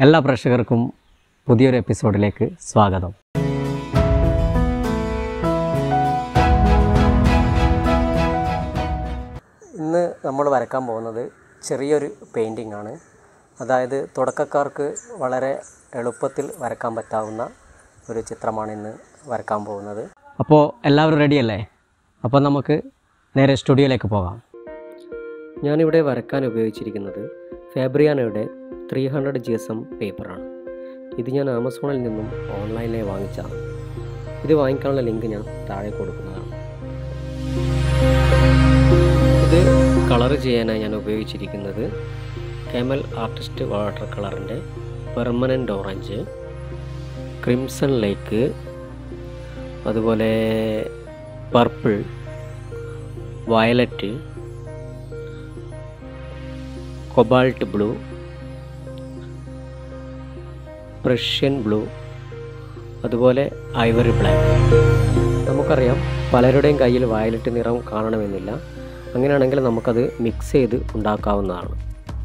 എല്ലാ പ്രേക്ഷകർക്കും പുതിയൊരു എപ്പിസോഡിലേക്ക് സ്വാഗതം ഇന്ന് നമ്മൾ വരക്കാൻ പോകുന്നത് ചെറിയൊരു പെയിൻറ്റിംഗ് ആണ് അതായത് തുടക്കക്കാർക്ക് വളരെ എളുപ്പത്തിൽ വരക്കാൻ പറ്റാവുന്ന ഒരു ചിത്രമാണ് ഇന്ന് വരക്കാൻ പോകുന്നത് അപ്പോൾ എല്ലാവരും റെഡിയല്ലേ അപ്പോൾ നമുക്ക് നേരെ സ്റ്റുഡിയോയിലേക്ക് പോകാം ഞാനിവിടെ വരക്കാൻ ഉപയോഗിച്ചിരിക്കുന്നത് ഫാബ്രിയാനയുടെ three hundred G S M പേപ്പറാണ് ഇത് ഞാൻ ആമസോണിൽ നിന്നും ഓൺലൈനിലായി വാങ്ങിച്ചതാണ് ഇത് വാങ്ങിക്കാനുള്ള ലിങ്ക് ഞാൻ താഴെ കൊടുക്കുന്നതാണ് ഇത് കളർ ചെയ്യാനായി ഞാൻ ഉപയോഗിച്ചിരിക്കുന്നത് കെമൽ ആർട്ടിസ്റ്റ് വാട്ടർ കളറിൻ്റെ പെർമനൻ്റ് ഓറഞ്ച് ക്രിംസൺ ലേക്ക് അതുപോലെ purple violet cobalt blue Prussian blue അതുപോലെ ഐവറി ബ്ലാക്ക് നമുക്കറിയാം പലരുടെയും കയ്യിൽ വയലറ്റ് നിറം കാണണമെന്നില്ല അങ്ങനെയാണെങ്കിൽ നമുക്കത് മിക്സ് ചെയ്ത് ഉണ്ടാക്കാവുന്നതാണ്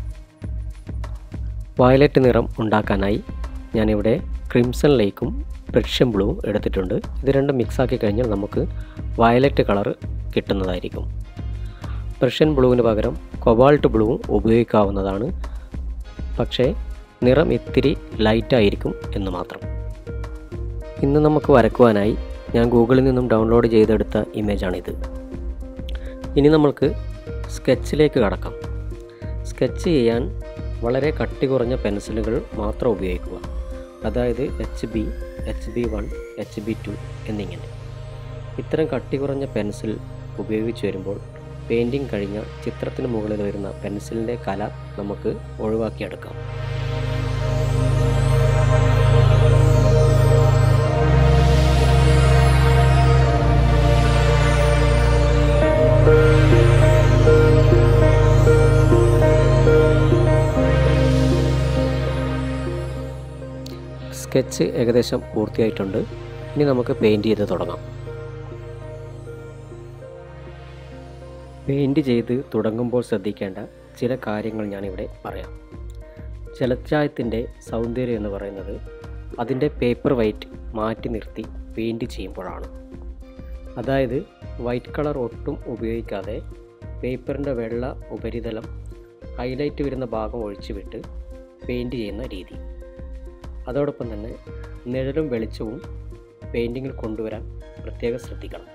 വയലറ്റ് നിറം ഉണ്ടാക്കാനായി ഞാനിവിടെ ക്രിംസൺ ലേക്കും പ്രഷ്യൻ ബ്ലൂവും എടുത്തിട്ടുണ്ട് ഇത് രണ്ടും മിക്സാക്കി കഴിഞ്ഞാൽ നമുക്ക് വയലറ്റ് കളർ കിട്ടുന്നതായിരിക്കും പ്രഷ്യൻ ബ്ലൂവിന് പകരം കൊബാൾട്ട് ബ്ലൂവും ഉപയോഗിക്കാവുന്നതാണ് പക്ഷേ നിറം ഇത്തിരി ലൈറ്റായിരിക്കും എന്ന് മാത്രം ഇന്ന് നമുക്ക് വരക്കുവാനായി ഞാൻ ഗൂഗിളിൽ നിന്നും ഡൗൺലോഡ് ചെയ്തെടുത്ത ഇമേജാണിത് ഇനി നമ്മൾക്ക് സ്കെച്ചിലേക്ക് കടക്കാം സ്കെച്ച് ചെയ്യാൻ വളരെ കട്ടി കുറഞ്ഞ പെൻസിലുകൾ മാത്രം ഉപയോഗിക്കുക അതായത് H B H B one H B two എന്നിങ്ങനെ ഇത്തരം കട്ടി കുറഞ്ഞ പെൻസിൽ ഉപയോഗിച്ച് വരുമ്പോൾ പെയിൻറ്റിങ് കഴിഞ്ഞ ചിത്രത്തിന് മുകളിൽ വരുന്ന പെൻസിലിൻ്റെ കല നമുക്ക് ഒഴിവാക്കിയെടുക്കാം സ്കെച്ച് ഏകദേശം പൂർത്തിയായിട്ടുണ്ട് ഇനി നമുക്ക് പെയിൻറ് ചെയ്ത് തുടങ്ങാം പെയിൻറ് ചെയ്ത് തുടങ്ങുമ്പോൾ ശ്രദ്ധിക്കേണ്ട ചില കാര്യങ്ങൾ ഞാനിവിടെ പറയാം ജലച്ചായത്തിൻ്റെ സൗന്ദര്യം എന്ന് പറയുന്നത് അതിൻ്റെ പേപ്പർ വൈറ്റ് മാറ്റി നിർത്തി പെയിൻറ് ചെയ്യുമ്പോഴാണ് അതായത് വൈറ്റ് കളർ ഒട്ടും ഉപയോഗിക്കാതെ പേപ്പറിൻ്റെ വെള്ള ഉപരിതലം ഹൈലൈറ്റ് വരുന്ന ഭാഗം ഒഴിച്ചു വിട്ട് പെയിൻറ് ചെയ്യുന്ന രീതി അതോടൊപ്പം തന്നെ നിഴലും വെളിച്ചവും പെയിൻറ്റിങ്ങിൽ കൊണ്ടുവരാൻ പ്രത്യേകം ശ്രദ്ധിക്കണം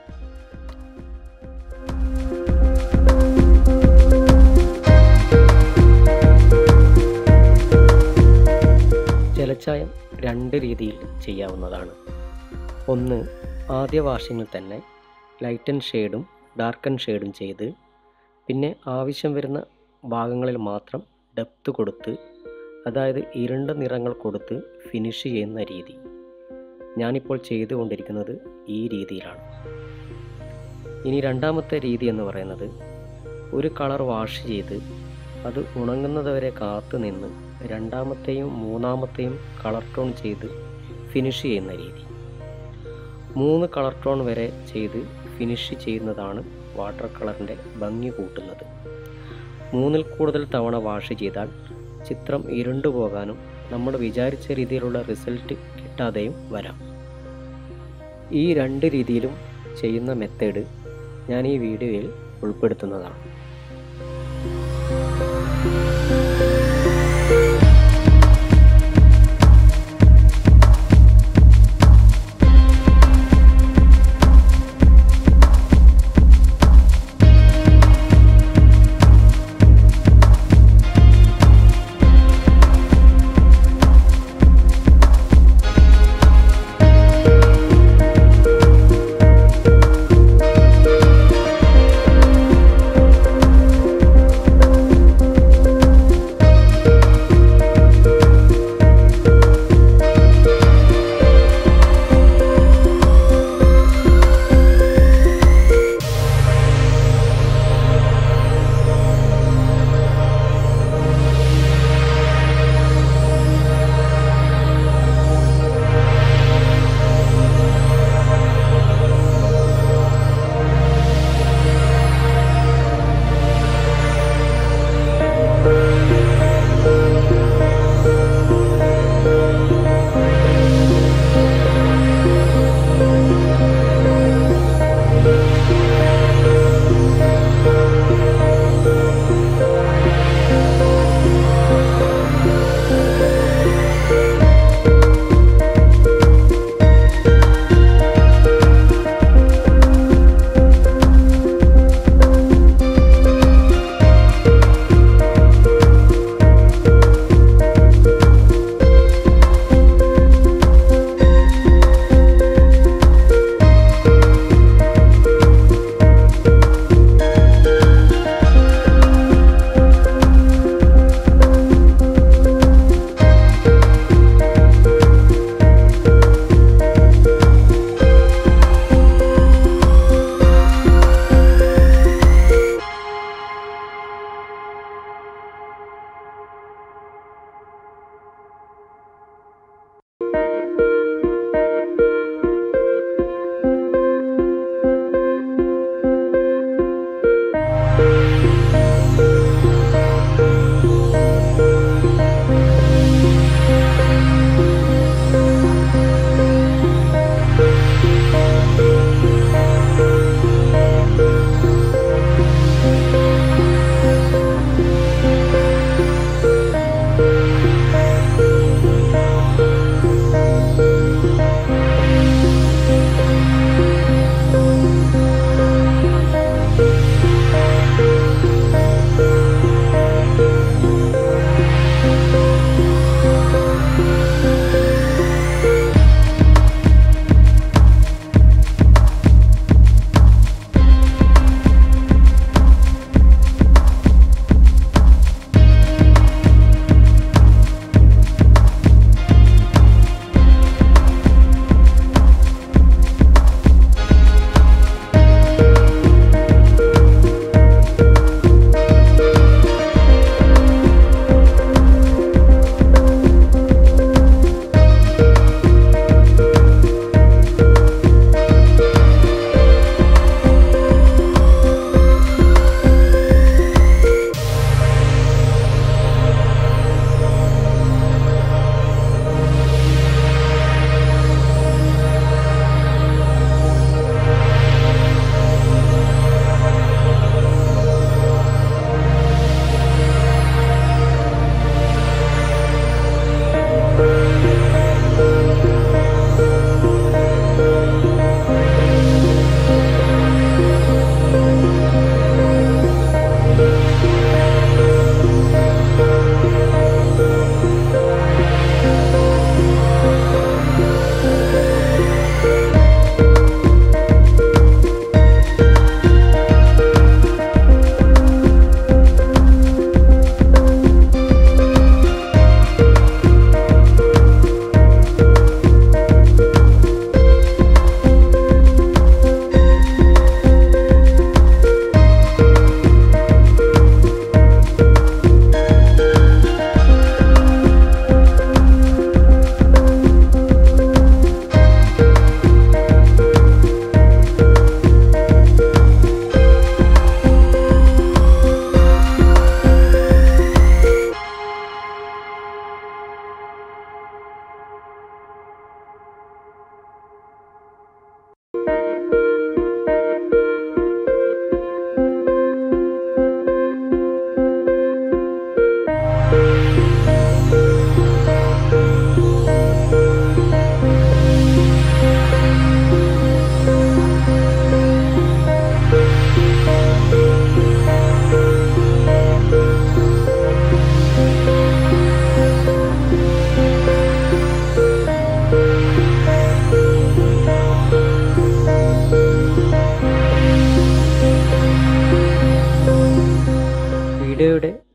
ജലച്ചായം രണ്ട് രീതിയിൽ ചെയ്യാവുന്നതാണ് ഒന്ന് ആദ്യ വാഷിങ്ങിൽ തന്നെ ലൈറ്റൻ ഷെയ്ഡും ഡാർക്കൻ ഷെയ്ഡും ചെയ്ത് പിന്നെ ആവശ്യം വരുന്ന ഭാഗങ്ങളിൽ മാത്രം ഡെപ്ത് കൊടുത്ത് അതായത് ഇരുണ്ട നിറങ്ങൾ കൊടുത്ത് ഫിനിഷ് ചെയ്യുന്ന രീതി ഞാനിപ്പോൾ ചെയ്തുകൊണ്ടിരിക്കുന്നത് ഈ രീതിയിലാണ് ഇനി രണ്ടാമത്തെ രീതി എന്ന് പറയുന്നത് ഒരു കളർ വാഷ് ചെയ്ത് അത് ഉണങ്ങുന്നതുവരെ കാത്തു നിന്ന് രണ്ടാമത്തെയും മൂന്നാമത്തെയും കളർ ടോൺ ചെയ്ത് ഫിനിഷ് ചെയ്യുന്ന രീതി മൂന്ന് കളർ ടോൺ വരെ ചെയ്ത് ഫിനിഷ് ചെയ്യുന്നതാണ് വാട്ടർ കളറിൻ്റെ ഭംഗി കൂട്ടുന്നത് മൂന്നിൽ കൂടുതൽ തവണ വാഷ് ചെയ്താൽ ചിത്രം ഇരുണ്ടു പോകാനും നമ്മൾ വിചാരിച്ച രീതിയിലുള്ള റിസൾട്ട് കിട്ടാതെയും വരാം ഈ രണ്ട് രീതിയിലും ചെയ്യുന്ന മെത്തേഡ് ഞാൻ ഈ വീഡിയോയിൽ ഉൾപ്പെടുത്തുന്നതാണ്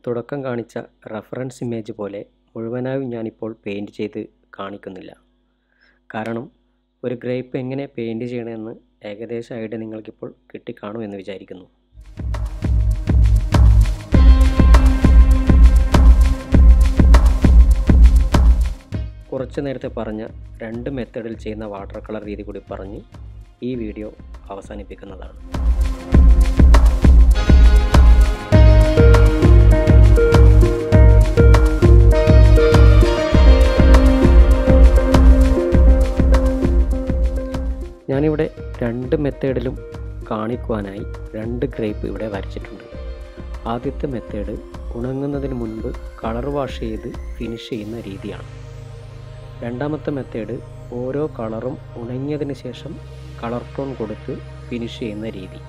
തുടക്കം കാണിച്ച റെഫറൻസ് ഇമേജ് പോലെ മുഴുവനായും ഞാനിപ്പോൾ പെയിൻറ് ചെയ്ത് കാണിക്കുന്നില്ല കാരണം ഒരു ഗ്രേപ്പ് എങ്ങനെ പെയിൻറ് ചെയ്യണമെന്ന് ഏകദേശം ഐഡിയ നിങ്ങൾക്കിപ്പോൾ കിട്ടിക്കാണും എന്ന് വിചാരിക്കുന്നു കുറച്ച് നേരത്തെ പറഞ്ഞ രണ്ട് മെത്തേഡിൽ ചെയ്യുന്ന വാട്ടർ കളർ രീതി കൂടി പറഞ്ഞ് ഈ വീഡിയോ അവസാനിപ്പിക്കുന്നതാണ് ഞാനിവിടെ രണ്ട് മെത്തേഡിലും കാണിക്കുവാനായി രണ്ട് ഗ്രേപ്പ് ഇവിടെ വരച്ചിട്ടുണ്ട് ആദ്യത്തെ മെത്തേഡ് ഉണങ്ങുന്നതിന് മുൻപ് കളർ വാഷ് ചെയ്ത് ഫിനിഷ് ചെയ്യുന്ന രീതിയാണ് രണ്ടാമത്തെ മെത്തേഡ് ഓരോ കളറും ഉണങ്ങിയതിന് ശേഷം കളർ ടോൺ കൊടുത്ത് ഫിനിഷ് ചെയ്യുന്ന രീതി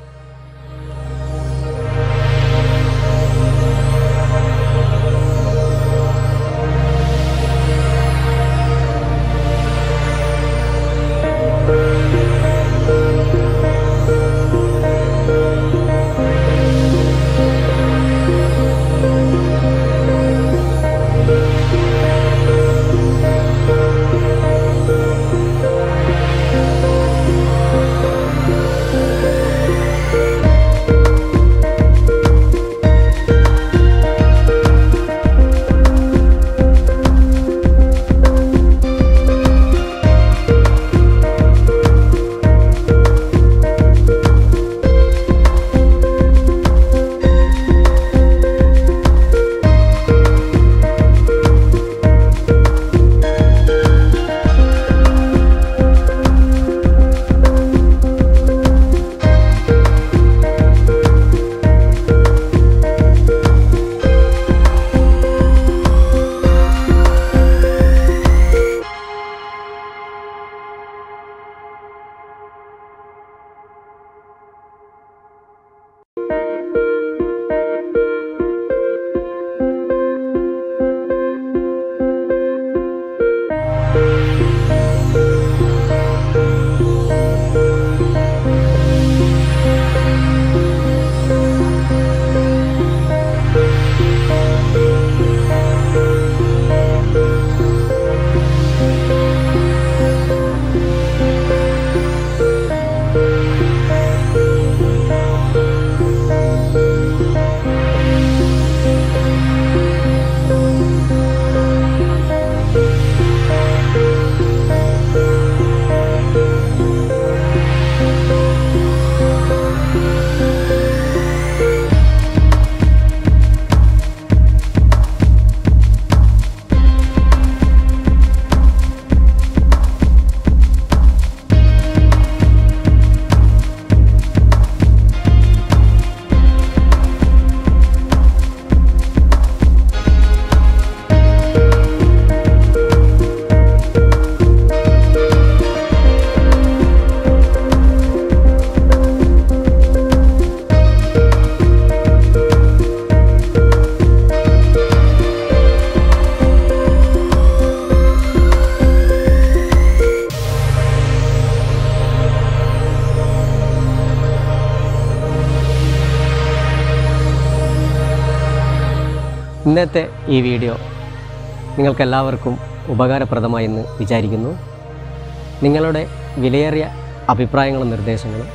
ഇന്നത്തെ ഈ വീഡിയോ നിങ്ങൾക്കെല്ലാവർക്കും ഉപകാരപ്രദമായെന്ന് വിചാരിക്കുന്നു നിങ്ങളുടെ വിലയേറിയ അഭിപ്രായങ്ങളും നിർദ്ദേശങ്ങളും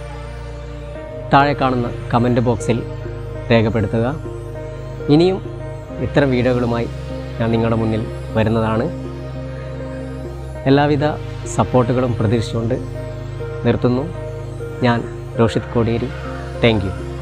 താഴെ കാണുന്ന കമൻറ്റ് ബോക്സിൽ രേഖപ്പെടുത്തുക ഇനിയും ഇത്തരം വീഡിയോകളുമായി ഞാൻ നിങ്ങളുടെ മുന്നിൽ വരുന്നതാണ് എല്ലാവിധ സപ്പോർട്ടുകളും പ്രതീക്ഷിച്ചുകൊണ്ട് നിർത്തുന്നു ഞാൻ രോഷിത് കോടിയേരി താങ്ക് യു